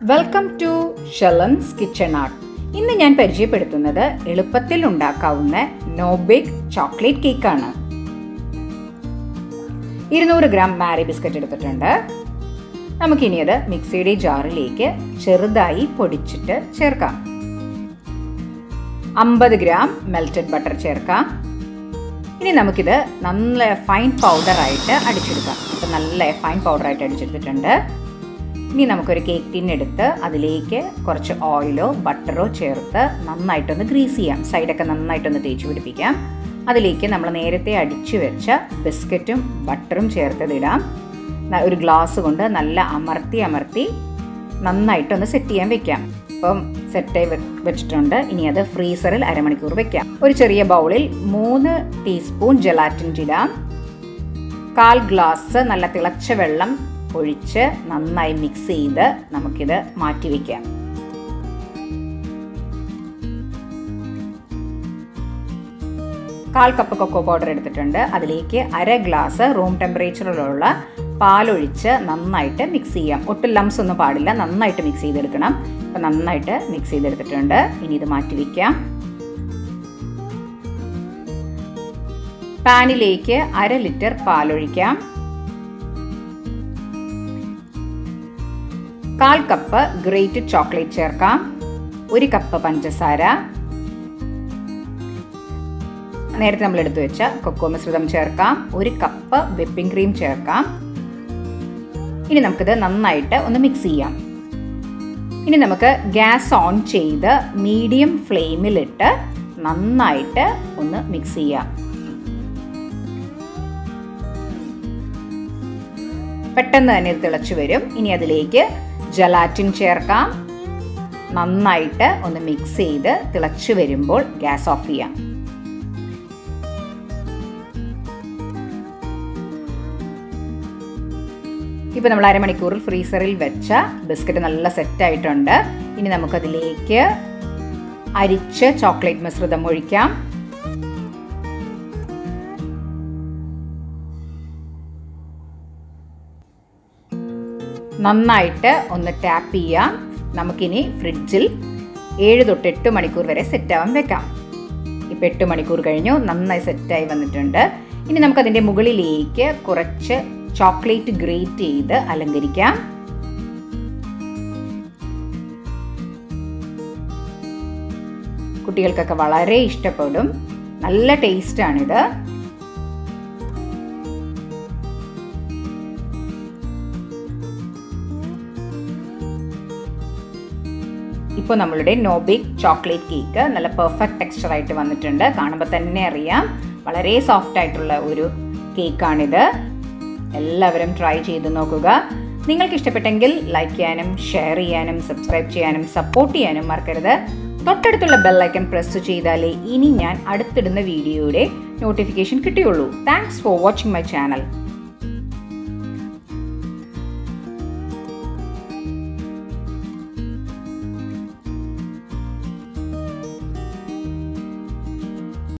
welcome to Shelan's kitchen art ഇന്ന് ഞാൻ പരിചയപ്പെടുത്തുന്നത് എളുപ്പത്തിൽ ഉണ്ടാക്കാവുന്ന നോബിക് ചോക്ലേറ്റ് കേക്കാണ് ഇരുന്നൂറ് ഗ്രാം മാരി ബിസ്ക്കറ്റ് എടുത്തിട്ടുണ്ട് നമുക്കിനി അത് മിക്സിയുടെ ജാറിലേക്ക് ചെറുതായി പൊടിച്ചിട്ട് ചേർക്കാം അമ്പത് ഗ്രാം മെൽറ്റഡ് ബട്ടർ ചേർക്കാം ഇനി നമുക്കിത് നല്ല ഫൈൻ പൗഡറായിട്ട് അടിച്ചെടുക്കാം ഇപ്പം നല്ല ഫൈൻ പൗഡറായിട്ട് അടിച്ചെടുത്തിട്ടുണ്ട് ഇനി നമുക്കൊരു കേക്ക് ടിൻ എടുത്ത് അതിലേക്ക് കുറച്ച് ഓയിലോ ബട്ടറോ ചേർത്ത് നന്നായിട്ടൊന്ന് ഗ്രീസ് ചെയ്യാം സൈഡൊക്കെ നന്നായിട്ടൊന്ന് തേച്ച് പിടിപ്പിക്കാം അതിലേക്ക് നമ്മൾ നേരത്തെ അടിച്ചു വെച്ച ബിസ്ക്കറ്റും ബട്ടറും ചേർത്തതിടാം ഒരു ഗ്ലാസ് കൊണ്ട് നല്ല അമർത്തി അമർത്തി നന്നായിട്ടൊന്ന് സെറ്റ് ചെയ്യാൻ വെക്കാം ഇപ്പം സെറ്റായി വെച്ചിട്ടുണ്ട് ഇനി അത് ഫ്രീസറിൽ അരമണിക്കൂർ വെക്കാം ഒരു ചെറിയ ബൗളിൽ മൂന്ന് ടീസ്പൂൺ ജലാറ്റിൻ ഇടാം കാൽ ഗ്ലാസ് നല്ല തിളച്ച വെള്ളം ഒഴിച്ച് നന്നായി മിക്സ് ചെയ്ത് നമുക്കിത് മാറ്റി വയ്ക്കാം കാൽ കപ്പ് കൊക്കോ പൗഡർ എടുത്തിട്ടുണ്ട് അതിലേക്ക് അര ഗ്ലാസ് റൂം ടെമ്പറേച്ചറിലുള്ള പാലൊഴിച്ച് നന്നായിട്ട് മിക്സ് ചെയ്യാം ഒട്ടും ലംസ് ഒന്നും പാടില്ല നന്നായിട്ട് മിക്സ് ചെയ്തെടുക്കണം അപ്പം നന്നായിട്ട് മിക്സ് ചെയ്തെടുത്തിട്ടുണ്ട് ഇനി ഇത് മാറ്റി വയ്ക്കാം പാനിലേക്ക് അര ലിറ്റർ പാലൊഴിക്കാം കാൽ കപ്പ് ഗ്രേറ്റഡ് ചോക്ലേറ്റ് ചേർക്കാം ഒരു കപ്പ് പഞ്ചസാര നേരത്തെ നമ്മൾ എടുത്തു വെച്ച കൊക്കോ മിശ്രിതം ചേർക്കാം ഒരു കപ്പ് വിപ്പിംഗ് ക്രീം ചേർക്കാം ഇനി നമുക്കിത് നന്നായിട്ട് ഒന്ന് മിക്സ് ചെയ്യാം ഇനി നമുക്ക് ഗ്യാസ് ഓൺ ചെയ്ത് മീഡിയം ഫ്ലെയിമിലിട്ട് നന്നായിട്ട് ഒന്ന് മിക്സ് ചെയ്യാം പെട്ടെന്ന് തന്നെ ഇത് തിളച്ചു വരും ഇനി അതിലേക്ക് ജലാറ്റിൻ ചേർക്കാം നന്നായിട്ട് ഒന്ന് മിക്സ് ചെയ്ത് തിളച്ചു വരുമ്പോൾ ഗ്യാസ് ഓഫ് ചെയ്യാം ഇപ്പോൾ നമ്മൾ അരമണിക്കൂറിൽ ഫ്രീസറിൽ വെച്ച ബിസ്ക്കറ്റ് നല്ല സെറ്റായിട്ടുണ്ട് ഇനി നമുക്കതിലേക്ക് അരിച്ച ചോക്ലേറ്റ് മിശ്രിതം ഒഴിക്കാം നന്നായിട്ട് ഒന്ന് ടാപ്പ് ചെയ്യാം നമുക്കിനി ഫ്രിഡ്ജിൽ ഏഴ് തൊട്ട് എട്ട് മണിക്കൂർ വരെ സെറ്റാവാൻ വെക്കാം ഇപ്പം എട്ട് മണിക്കൂർ കഴിഞ്ഞു നന്നായി സെറ്റായി വന്നിട്ടുണ്ട് ഇനി നമുക്കതിൻ്റെ മുകളിലേക്ക് കുറച്ച് ചോക്ലേറ്റ് ഗ്രേറ്റ് ചെയ്ത് അലങ്കരിക്കാം കുട്ടികൾക്കൊക്കെ വളരെ ഇഷ്ടപ്പെടും നല്ല ടേസ്റ്റാണിത് ഇപ്പോൾ നമ്മളുടെ നോബിക് ചോക്ലേറ്റ് കേക്ക് നല്ല പെർഫെക്റ്റ് ടെക്സ്ചർ ആയിട്ട് വന്നിട്ടുണ്ട് കാണുമ്പോൾ തന്നെ അറിയാം വളരെ സോഫ്റ്റ് ആയിട്ടുള്ള ഒരു കേക്കാണിത് എല്ലാവരും ട്രൈ ചെയ്ത് നോക്കുക നിങ്ങൾക്ക് ഇഷ്ടപ്പെട്ടെങ്കിൽ ലൈക്ക് ചെയ്യാനും ഷെയർ ചെയ്യാനും സബ്സ്ക്രൈബ് ചെയ്യാനും സപ്പോർട്ട് ചെയ്യാനും മറക്കരുത് തൊട്ടടുത്തുള്ള ബെല്ലൈക്കൺ പ്രസ് ചെയ്താലേ ഇനി ഞാൻ അടുത്തിടുന്ന വീഡിയോയുടെ നോട്ടിഫിക്കേഷൻ കിട്ടുകയുള്ളൂ thanks for watching my channel